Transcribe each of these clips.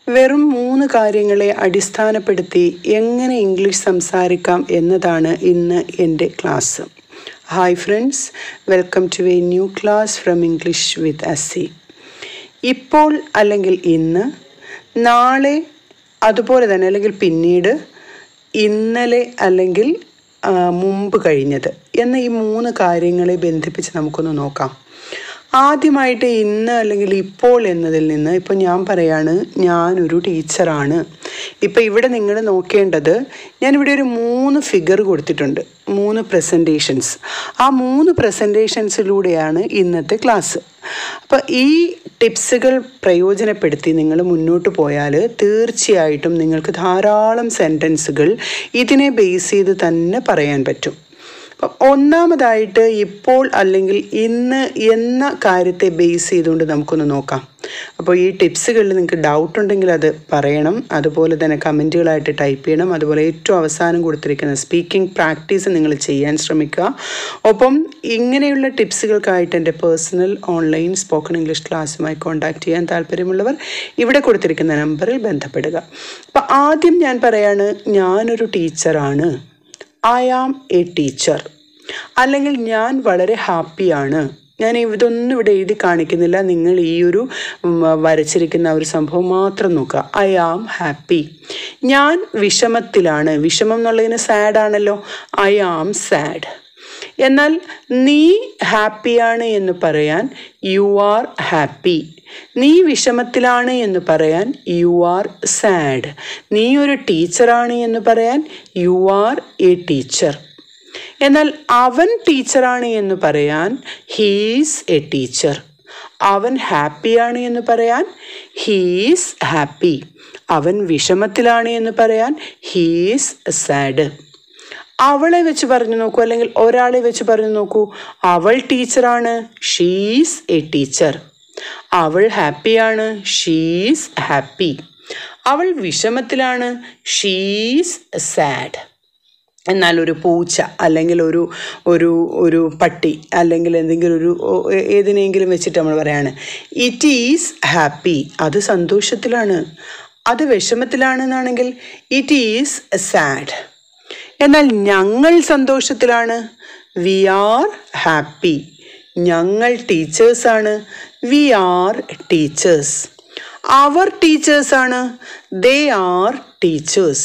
വെറും മൂന്ന് കാര്യങ്ങളെ അടിസ്ഥാനപ്പെടുത്തി എങ്ങനെ ഇംഗ്ലീഷ് സംസാരിക്കാം എന്നതാണ് ഇന്ന് എൻ്റെ class hi friends welcome to a new class from English with Asi ഇപ്പോൾ അല്ലെങ്കിൽ ഇന്ന് നാളെ അതുപോലെ തന്നെ അല്ലെങ്കിൽ പിന്നീട് ഇന്നലെ അല്ലെങ്കിൽ ആ, മുമ്പ് കഴിഞ്ഞത് എന്ന ഈ മൂന്ന് കാര്യങ്ങളെ ബന്ധിപ്പിച്ച് നമുക്കൊന്ന് നോക്കാം ആദ്യമായിട്ട് ഇന്ന് അല്ലെങ്കിൽ ഇപ്പോൾ എന്നതിൽ നിന്ന് ഇപ്പം ഞാൻ പറയാണ് ഞാനൊരു ടീച്ചറാണ് ഇപ്പം ഇവിടെ നിങ്ങൾ നോക്കേണ്ടത് ഞാനിവിടെ ഒരു മൂന്ന് ഫിഗർ കൊടുത്തിട്ടുണ്ട് മൂന്ന് പ്രസൻറ്റേഷൻസ് ആ മൂന്ന് പ്രസൻറ്റേഷൻസിലൂടെയാണ് ഇന്നത്തെ ക്ലാസ് അപ്പോൾ ഈ ടിപ്സുകൾ പ്രയോജനപ്പെടുത്തി നിങ്ങൾ മുന്നോട്ട് പോയാൽ തീർച്ചയായിട്ടും നിങ്ങൾക്ക് ധാരാളം സെൻറ്റൻസുകൾ ഇതിനെ ബേസ് ചെയ്ത് തന്നെ പറയാൻ പറ്റും അപ്പം ഒന്നാമതായിട്ട് ഇപ്പോൾ അല്ലെങ്കിൽ ഇന്ന് എന്ന കാര്യത്തെ ബേസ് ചെയ്തുകൊണ്ട് നമുക്കൊന്ന് നോക്കാം അപ്പോൾ ഈ ടിപ്സുകളിൽ നിങ്ങൾക്ക് ഡൗട്ട് ഉണ്ടെങ്കിൽ അത് പറയണം അതുപോലെ തന്നെ കമൻറ്റുകളായിട്ട് ടൈപ്പ് ചെയ്യണം അതുപോലെ ഏറ്റവും അവസാനം കൊടുത്തിരിക്കുന്ന സ്പീക്കിംഗ് പ്രാക്ടീസ് നിങ്ങൾ ചെയ്യാൻ ശ്രമിക്കുക ഒപ്പം ഇങ്ങനെയുള്ള ടിപ്സുകൾക്കായിട്ട് എൻ്റെ പേഴ്സണൽ ഓൺലൈൻ സ്പോക്കൺ ഇംഗ്ലീഷ് ക്ലാസ്സുമായി കോൺടാക്റ്റ് ചെയ്യാൻ താല്പര്യമുള്ളവർ ഇവിടെ കൊടുത്തിരിക്കുന്ന നമ്പറിൽ ബന്ധപ്പെടുക അപ്പോൾ ആദ്യം ഞാൻ പറയാണ് ഞാനൊരു ടീച്ചറാണ് ഐ ആം എ ടീച്ചർ അല്ലെങ്കിൽ ഞാൻ വളരെ ഹാപ്പിയാണ് ഞാൻ ഇതൊന്നും ഇവിടെ എഴുതി കാണിക്കുന്നില്ല നിങ്ങൾ ഈ ഒരു ഉം, വരച്ചിരിക്കുന്ന ഒരു സംഭവം മാത്രം നോക്കുക ഐ ആം ഹാപ്പി ഞാൻ വിഷമത്തിലാണ് വിഷമം എന്നുള്ളതിന് സാഡ് ആണല്ലോ ഐ ആം സാഡ് എന്നാൽ നീ ഹാപ്പിയാണ് എന്ന് പറയാൻ യു ആർ ഹാപ്പി നീ വിഷമത്തിലാണ് എന്ന് പറയാൻ യു ആർ സാഡ് നീ ഒരു ടീച്ചറാണ് എന്ന് പറയാൻ യു ആർ എ ടീച്ചർ എന്നാൽ അവൻ ടീച്ചറാണ് എന്ന് പറയാൻ ഹീസ് എ ടീച്ചർ അവൻ ഹാപ്പിയാണ് എന്ന് പറയാൻ ഹീസ് ഹാപ്പി അവൻ വിഷമത്തിലാണ് എന്ന് പറയാൻ ഹീസ് സാഡ് അവളെ വെച്ച് പറഞ്ഞു നോക്കൂ അല്ലെങ്കിൽ ഒരാളെ വെച്ച് പറഞ്ഞു നോക്കൂ അവൾ ടീച്ചറാണ് ഷീസ് എ ടീച്ചർ അവൾ ഹാപ്പിയാണ് ഷീസ് ഹാപ്പി അവൾ വിഷമത്തിലാണ് ഷീസ് സാഡ് എന്നാൽ ഒരു പൂച്ച അല്ലെങ്കിൽ ഒരു ഒരു ഒരു പട്ടി അല്ലെങ്കിൽ എന്തെങ്കിലും ഒരു ഓ- ഏ- ഏതിനെങ്കിലും വെച്ചിട്ട് നമ്മൾ പറയാണ് ഇറ്റ് ഈസ് ഹാപ്പി അത് സന്തോഷത്തിലാണ് അത് വിഷമത്തിലാണെന്നാണെങ്കിൽ ഇറ്റ് ഈസ് സാഡ് എന്നാൽ ഞങ്ങൾ സന്തോഷത്തിലാണ് വി ആർ ഹാപ്പി ഞങ്ങൾ ടീച്ചേഴ്സാണ് വി ആർ ടീച്ചേഴ്സ് അവർ ടീച്ചേഴ്സാണ് ദേ ആർ ടീച്ചേഴ്സ്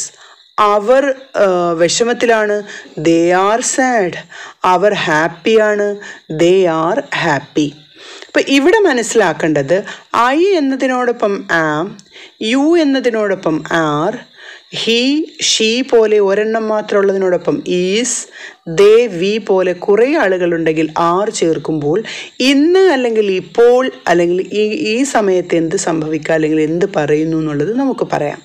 അവർ ആ, വിഷമത്തിലാണ് ദേ ആർ സാഡ് അവർ ഹാപ്പിയാണ് ദേ ആർ ഹാപ്പി അപ്പം ഇവിടെ മനസ്സിലാക്കേണ്ടത് ഐ എന്നതിനോടൊപ്പം ആം യു എന്നതിനോടൊപ്പം ആർ ഹി ഷീ പോലെ ഒരെണ്ണം മാത്രമുള്ളതിനോടൊപ്പം ഈസ് ദേ വി പോലെ കുറേ ആളുകളുണ്ടെങ്കിൽ ആർ ചേർക്കുമ്പോൾ ഇന്ന് അല്ലെങ്കിൽ ഇപ്പോൾ അല്ലെങ്കിൽ ഈ ഈ സമയത്ത് എന്ത് സംഭവിക്കുക അല്ലെങ്കിൽ എന്ത് പറയുന്നു എന്നുള്ളത് നമുക്ക് പറയാം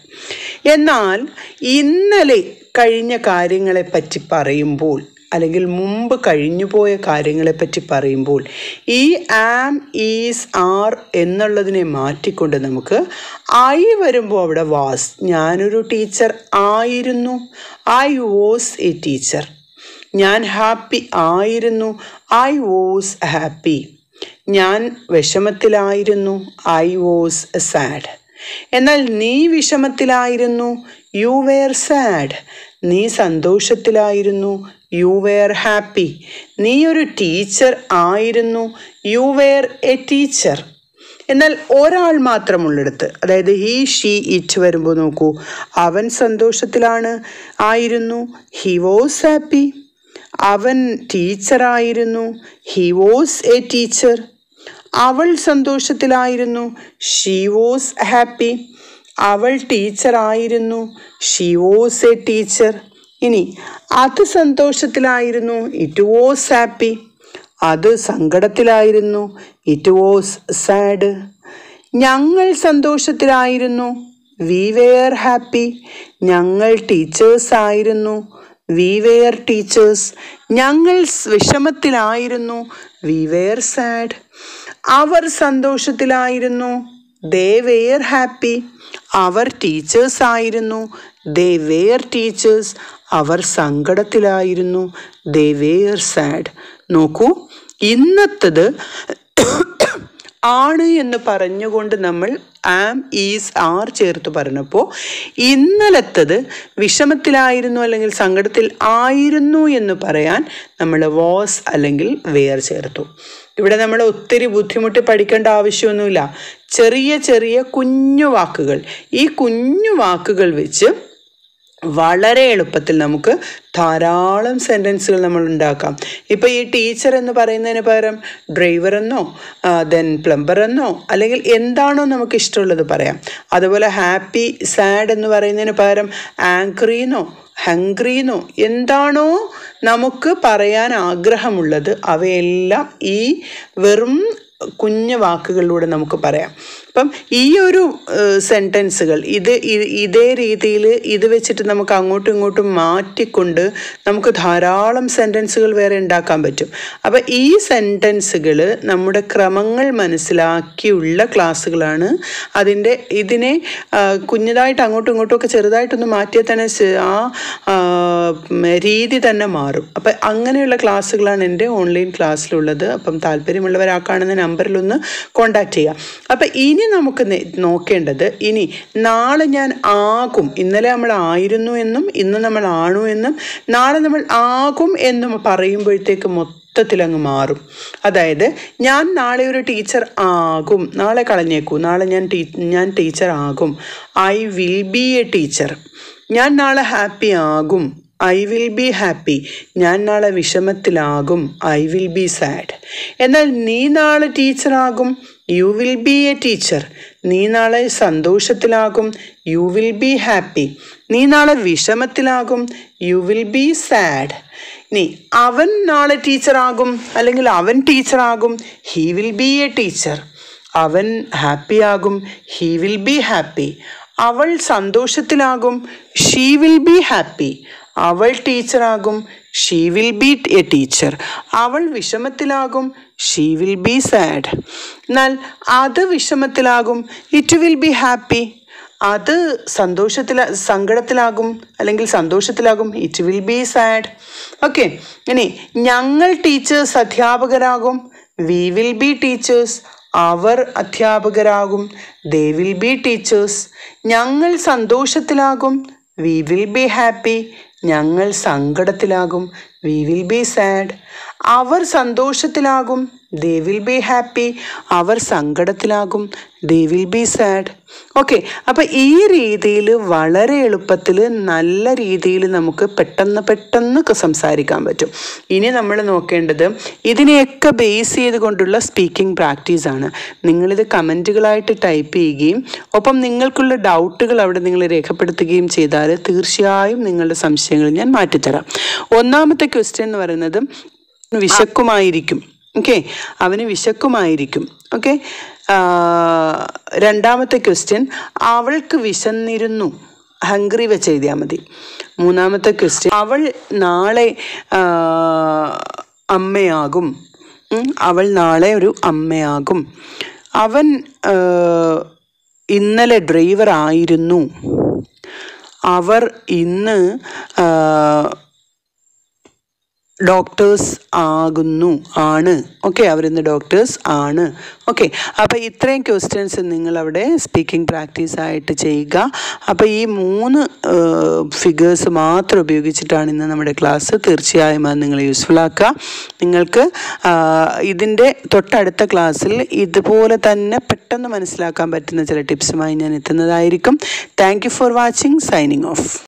എന്നാൽ ഇന്നലെ കഴിഞ്ഞ കാര്യങ്ങളെ പറ്റി പറയുമ്പോൾ അല്ലെങ്കിൽ മുമ്പ് കഴിഞ്ഞുപോയ കാര്യങ്ങളെപ്പറ്റി പറയുമ്പോൾ ഈ ആം ഈസ് ആർ എന്നുള്ളതിനെ മാറ്റിക്കൊണ്ട് നമുക്ക് ഐ വരുമ്പോൾ അവിടെ വാസ് ഞാനൊരു ടീച്ചർ ആയിരുന്നു ഐ വാസ് എ ടീച്ചർ ഞാൻ ഹാപ്പി ആയിരുന്നു ഐ വാസ് ഹാപ്പി ഞാൻ വിഷമത്തിലായിരുന്നു ഐ വാസ് സാഡ് എന്നാൽ നീ വിഷമത്തിലായിരുന്നു യു വെയർ സാഡ് നീ സന്തോഷത്തിലായിരുന്നു യു വെയർ ഹാപ്പി നീ ഒരു ടീച്ചർ ആയിരുന്നു യു വെയർ എ ടീച്ചർ എന്നാൽ ഒരാൾ മാത്രമുള്ളിടത്ത് അതായത് ഹി ഷീ ഇറ്റ് വരുമ്പോൾ നോക്കൂ അവൻ സന്തോഷത്തിലാണ് ആയിരുന്നു ഹി വാസ് ഹാപ്പി അവൻ ടീച്ചറായിരുന്നു ഹി വാസ് എ ടീച്ചർ അവൾ സന്തോഷത്തിലായിരുന്നു ഷീ വാസ് ഹാപ്പി അവൾ ടീച്ചറായിരുന്നു ഷീ വാസ് എ ടീച്ചർ ഇനി അത് സന്തോഷത്തിലായിരുന്നു ഇറ്റ് വാസ് ഹാപ്പി അത് സങ്കടത്തിലായിരുന്നു ഇറ്റ് വാസ് സാഡ് ഞങ്ങൾ സന്തോഷത്തിലായിരുന്നു വി വെയർ ഹാപ്പി ഞങ്ങൾ ടീച്ചേഴ്സ് ആയിരുന്നു വി വെയർ ടീച്ചേഴ്സ് ഞങ്ങൾ സ് വിഷമത്തിലായിരുന്നു വി വെയർ സാഡ് അവർ സന്തോഷത്തിലായിരുന്നു ദേ വെയർ ഹാപ്പി അവർ ടീച്ചേഴ്സ് ആയിരുന്നു ദേ വെയർ ടീച്ചേഴ്സ് അവർ സങ്കടത്തിലായിരുന്നു ദേ വെയർ സാഡ് നോക്കൂ ഇന്നത്തത് ആണ് എന്ന് പറഞ്ഞുകൊണ്ട് നമ്മൾ ആം ഈസ് ആർ ചേർത്ത് പറഞ്ഞപ്പോൾ ഇന്നലത്തത് വിഷമത്തിലായിരുന്നു അല്ലെങ്കിൽ സങ്കടത്തിൽ ആയിരുന്നു എന്ന് പറയാൻ നമ്മൾ വാസ് അല്ലെങ്കിൽ വെയർ ചേർത്തു ഇവിടെ നമ്മൾ ഒത്തിരി ബുദ്ധിമുട്ടി പഠിക്കേണ്ട ആവശ്യമൊന്നുമില്ല ചെറിയ ചെറിയ കുഞ്ഞു വാക്കുകൾ ഈ കുഞ്ഞു വാക്കുകൾ വെച്ച് വളരെ എളുപ്പത്തിൽ നമുക്ക് ധാരാളം സെൻറ്റൻസുകൾ നമ്മൾ ഉണ്ടാക്കാം ഇപ്പോൾ ഈ ടീച്ചർ എന്ന് പറയുന്നതിന് പകരം ഡ്രൈവർ എന്നോ ദെൻ പ്ലംബർ എന്നോ അല്ലെങ്കിൽ എന്താണോ നമുക്ക് ഇഷ്ടമുള്ളത് പറയാം അതുപോലെ ഹാപ്പി സാഡ് എന്ന് പറയുന്നതിന് പകരം ആങ്ക്രീന്നോ ഹംഗ്രീന്നോ എന്താണോ നമുക്ക് പറയാൻ ആഗ്രഹമുള്ളത് അവയെല്ലാം ഈ വെറും കുഞ്ഞു വാക്കുകളിലൂടെ നമുക്ക് പറയാം അപ്പം ഈ ഒരു സെൻറ്റൻസുകൾ ഇത് ഇ- ഇതേ രീതിയിൽ ഇത് വെച്ചിട്ട് നമുക്ക് അങ്ങോട്ടും ഇങ്ങോട്ടും മാറ്റിക്കൊണ്ട് നമുക്ക് ധാരാളം സെൻറ്റൻസുകൾ വേറെ ഉണ്ടാക്കാൻ പറ്റും അപ്പം ഈ സെൻറ്റൻസുകൾ നമ്മുടെ ക്രമങ്ങൾ മനസ്സിലാക്കിയുള്ള ക്ലാസ്സുകളാണ് അതിൻ്റെ ഇതിനെ ആ, കുഞ്ഞതായിട്ട് അങ്ങോട്ടും ഇങ്ങോട്ടും ഒക്കെ ചെറുതായിട്ടൊന്ന് മാറ്റിയാൽ തന്നെ സ- ആ ആ, ഉം, രീതി തന്നെ മാറും അപ്പം അങ്ങനെയുള്ള ക്ലാസ്സുകളാണ് എൻ്റെ ഓൺലൈൻ ക്ലാസ്സിലുള്ളത് അപ്പം താല്പര്യമുള്ളവർ ആ കാണുന്ന നമ്പറിലൊന്ന് കോണ്ടാക്ട് ചെയ്യാം അപ്പം ഇനി നമുക്ക് നെ- നോക്കേണ്ടത് ഇനി നാളെ ഞാൻ ആകും ഇന്നലെ നമ്മൾ ആയിരുന്നു എന്നും ഇന്ന് നമ്മൾ ആണു എന്നും നാളെ നമ്മൾ ആകും എന്നും പറയുമ്പോഴത്തേക്ക് മൊത്തത്തിൽ അങ്ങ് മാറും അതായത് ഞാൻ നാളെ ഒരു ടീച്ചർ ആകും നാളെ കളഞ്ഞേക്കൂ നാളെ ഞാൻ ടീ ഞാൻ ടീച്ചർ ആകും I will be a teacher ഞാൻ നാളെ ഹാപ്പി ആകും ഐ വിൽ ബി ഹാപ്പി ഞാൻ നാളെ വിഷമത്തിലാകും ഐ വിൽ ബി സാഡ് എന്നാൽ നീ നാളെ ടീച്ചറാകും you will be a teacher നീ നാളെ സന്തോഷത്തിലാകും യു വിൽ ബി ഹാപ്പി നീ നാളെ വിഷമത്തിലാകും യു വിൽ ബി സാഡ് നീ അവൻ നാളെ ടീച്ചറാകും അല്ലെങ്കിൽ അവൻ ടീച്ചറാകും he will be a teacher അവൻ ഹാപ്പിയാകും ഹി വിൽ ബി ഹാപ്പി അവൾ സന്തോഷത്തിലാകും ഷീ വിൽ ബി ഹാപ്പി അവൾ ടീച്ചറാകും she will be a teacher അവൾ വിഷമത്തിലാകും ഷീ വിൽ ബി സാഡ് എന്നാൽ അത് വിഷമത്തിലാകും ഇറ്റ് വിൽ ബി ഹാപ്പി അത് സന്തോഷത്തിൽ സങ്കടത്തിലാകും അല്ലെങ്കിൽ സന്തോഷത്തിലാകും it will be sad okay ഇനി ഞങ്ങൾ ടീച്ചേഴ്സ് അധ്യാപകരാകും വി വിൽ ബി ടീച്ചേഴ്സ് അവർ അധ്യാപകരാകും ദേ വിൽ ബി ടീച്ചേഴ്സ് ഞങ്ങൾ സന്തോഷത്തിലാകും വി വിൽ ബി ഹാപ്പി ഞങ്ങൾ സങ്കടത്തിലാകും വി വിൽ ബി സാഡ് അവർ സന്തോഷത്തിലാകും ദേ വിൽ ബി ഹാപ്പി അവർ സങ്കടത്തിലാകും they will be sad okay അപ്പം ഈ രീതിയിൽ വളരെ എളുപ്പത്തിൽ നല്ല രീതിയിൽ നമുക്ക് പെട്ടെന്ന് പെട്ടെന്ന് ക- സംസാരിക്കാൻ പറ്റും ഇനി നമ്മൾ നോക്കേണ്ടത് ഇതിനെയൊക്കെ ബേസ് ചെയ്തുകൊണ്ടുള്ള സ്പീക്കിംഗ് പ്രാക്ടീസാണ് നിങ്ങളിത് കമൻറ്റുകളായിട്ട് ടൈപ്പ് ചെയ്യുകയും ഒപ്പം നിങ്ങൾക്കുള്ള ഡൗട്ടുകൾ അവിടെ നിങ്ങൾ രേഖപ്പെടുത്തുകയും ചെയ്താൽ തീർച്ചയായും നിങ്ങളുടെ സംശയങ്ങൾ ഞാൻ മാറ്റിത്തരാം ഒന്നാമത്തെ ക്വസ്റ്റ്യൻ എന്ന് പറയുന്നത് വിശക്കുമായിരിക്കും ഓക്കെ അവന് വിശക്കുമായിരിക്കും ഓക്കെ രണ്ടാമത്തെ ക്വസ്റ്റ്യൻ അവൾക്ക് വിശന്നിരുന്നു ഹംഗ്രി വെച്ച് എഴുതിയാൽ മതി മൂന്നാമത്തെ ക്വസ്റ്റ്യൻ അവൾ നാളെ ആ, അമ്മയാകും ഉം, അവൾ നാളെ ഒരു അമ്മയാകും അവൻ ആ, ഇന്നലെ ഡ്രൈവർ ആയിരുന്നു അവർ ഇന്ന് ആ, ഡോക്ടേഴ്സ് ആകുന്നു ആണ് ഓക്കെ അവരിന്ന് ഡോക്ടേഴ്സ് ആണ് ഓക്കെ അപ്പോൾ ഇത്രയും ക്വസ്റ്റ്യൻസ് നിങ്ങളവിടെ സ്പീക്കിംഗ് പ്രാക്ടീസ് ആയിട്ട് ചെയ്യുക അപ്പോൾ ഈ മൂന്ന് ഫിഗേഴ്സ് മാത്രം ഉപയോഗിച്ചിട്ടാണ് ഇന്ന് നമ്മുടെ ക്ലാസ് തീർച്ചയായും അത് നിങ്ങൾ യൂസ്ഫുൾ ആക്കുക നിങ്ങൾക്ക് ആ, ഇതിൻ്റെ തൊട്ടടുത്ത ക്ലാസ്സിൽ ഇതുപോലെ തന്നെ പെട്ടെന്ന് മനസ്സിലാക്കാൻ പറ്റുന്ന ചില ടിപ്സുമായി ഞാൻ എത്തുന്നതായിരിക്കും thank you for watching signing of